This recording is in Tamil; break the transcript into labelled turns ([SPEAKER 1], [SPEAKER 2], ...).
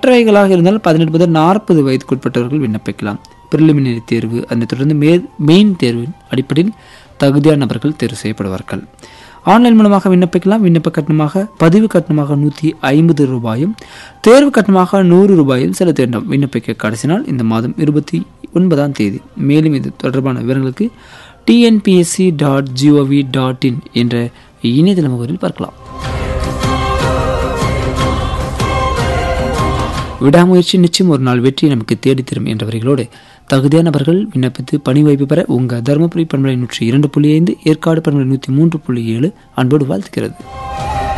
[SPEAKER 1] மற்றவைகளாக இருந்தால் பதினெட்டு முதல் நாற்பது வயதுக்குட்பட்டவர்கள் விண்ணப்பிக்கலாம் பிரிலிமினரி தேர்வு அதனைத் தொடர்ந்து மே மெயின் தேர்வின் அடிப்படையில் தகுதியான நபர்கள் தேர்வு செய்யப்படுவார்கள் ஆன்லைன் மூலமாக விண்ணப்பிக்கலாம் விண்ணப்ப கட்டணமாக பதிவு கட்டணமாக நூற்றி ஐம்பது ரூபாயும் தேர்வு கட்டணமாக நூறு ரூபாயும் செலுத்த வேண்டும் விண்ணப்பிக்க கடைசி நாள் இந்த மாதம் இருபத்தி ஒன்பதாம் தேதி மேலும் இது தொடர்பான விவரங்களுக்கு TNPSC dot GOV dot in என்ற இணையதள முகவரில் பார்க்கலாம் விடாமுயற்சி நிச்சயம் ஒரு நாள் வெற்றி நமக்கு தேடித் தரும் என்ற வரிகளோடு தகுதியானவர்கள் விண்ணப்பித்து பணி வாய்ப்பு பெற உங்கள் தருமபுரி பண்பலை நூற்றி இரண்டு புள்ளி ஐந்து ஏற்காடு பண்பலை நூற்றி மூன்று புள்ளி ஏழு அன்போடு வாழ்த்துகிறது